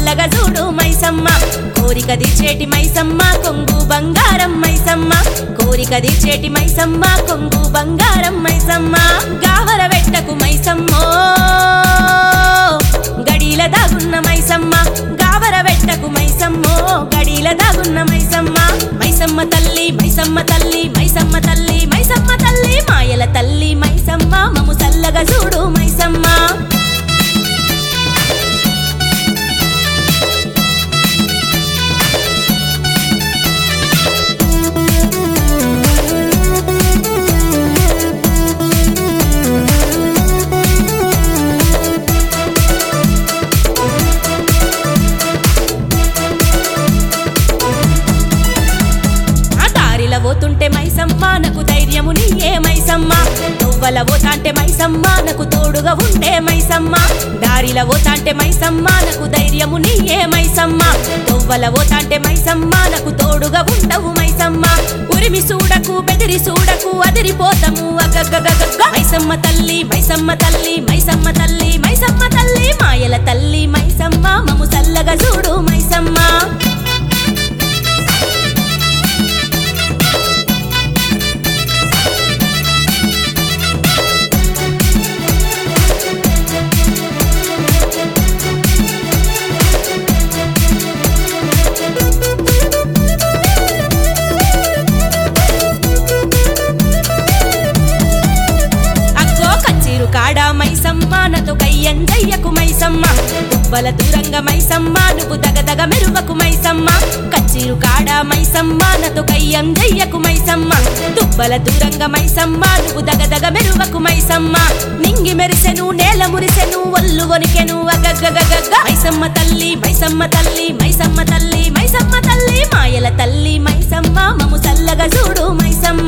సల్లగా చూడు మైసమ్మ కోరిక తీర్చేటి మైసమ్మ కొంగు బంగారం మైసమ్మ కోరిక తీర్చేటి మైసమ్మ కొంగు బంగారం మైసమ్మ గావర వెట్టకు మైసమ్మో గడిల దాగున్న మైసమ్మ గావర వెట్టకు మైసమ్మో గడిల దాగున్న మైసమ్మ మైసమ్మ తల్లి మైసమ్మ తల్లి మైసమ్మ తల్లి మైసమ్మ తల్లి మాయల తల్లి మైసమ్మ మము సల్లగా చూడు మైసమ్మ ఆ దారిల పోతుంటే మైసమ్మ నాకు ధైర్యము నీయే మైసమ్మ నువ్వల పోతాంటే మైసమ్మ నాకు తోడుగా ఉంటే మైసమ్మ దారిల పోతాంటే మైసమ్మ నాకు ధైర్యము నీయే మైసమ్మ నువ్వల పోతాంటే మైసమ్మ నాకు తోడుగా ఉండవు మైసమ్మ ఉరిమి చూడకు బెదిరి చూడకు అదిరిపోతాము అగగగగగ మైసమ్మ తల్లి మైసమ్మ తల్లి మైసమ్మ తల్లి మైసమ్మ తల్లి మాయల తల్లి మైసమ్మ మము చల్లగా చూడు మైసమ్మ అక్కో కచ్చిరు కాడా మైసమ్మ నతో కయ్యంజయ్యకు మైసమ్మ దుబ్బల దూరంగా మైసమ్మ నువ్వు దగదగ మెరువకు మైసమ్మ కచ్చిరు కాడా మైసమ్మ నతో కయ్యంజయ్యకు మైసమ్మ దుబ్బల దూరంగా మైసమ్మ నువ్వు దగదగ మెరువకు మైసమ్మ నింగి మెరిసెను నేల మురిసెను ఒల్లు వణికెను అగగగగగ మైసమ్మ తల్లి మైసమ్మ తల్లి మైసమ్మ తల్లి మైసమ్మ తల్లి మాయల తల్లి మైసమ్మ మము చల్లగా చూడు మైసమ్మ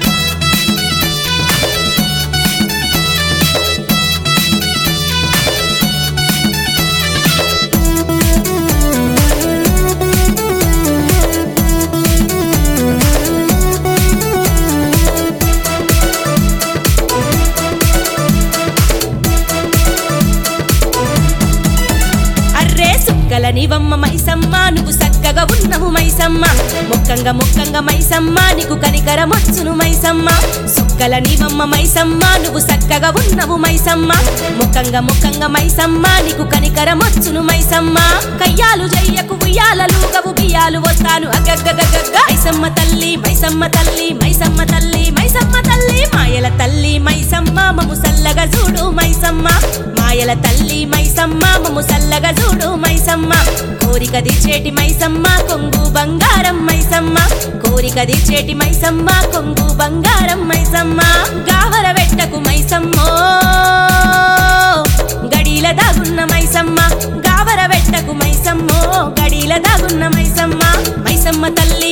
అర్రే సుక్కల నివమ్మ మైసమ్మ నువ్వు చక్కగా ఉన్నవు మైసమ్మ మొక్కంగా మొక్కంగా మైసమ్మ నీకు కనికరమొచ్చును మైసమ్మ సుక్కల నివమ్మ మైసమ్మ నువ్వు చక్కగా ఉన్నవు మైసమ్మ మొక్కంగా మొక్కంగా మైసమ్మ నీకు కనికరమొచ్చును మైసమ్మ కయ్యాలు జయ్యకు ఉయ్యాలలు గవు బియ్యాలు వస్తాను అగగ్గగగగ్గ మైసమ్మ తల్లి మైసమ్మ తల్లి మైసమ్మ తల్లి మైసమ్మ తల్లి మాయల తల్లి మైసమ్మ మము సల్లగా చూడు మైసమ్మ మాయల తల్లి మైసమ్మ మము సల్లగా చూడు మైసమ్మ కోరిక తీర్చేటి మైసమ్మ కొంగు బంగారం మైసమ్మ కోరిక తీర్చేటి మైసమ్మ కొంగు బంగారం మైసమ్మ గావర వెట్టకు మైసమ్మో గడిల దాగున్న మైసమ్మ గావర వెట్టకు మైసమ్మో గడిల దాగున్న మైసమ్మ మైసమ్మ తల్లి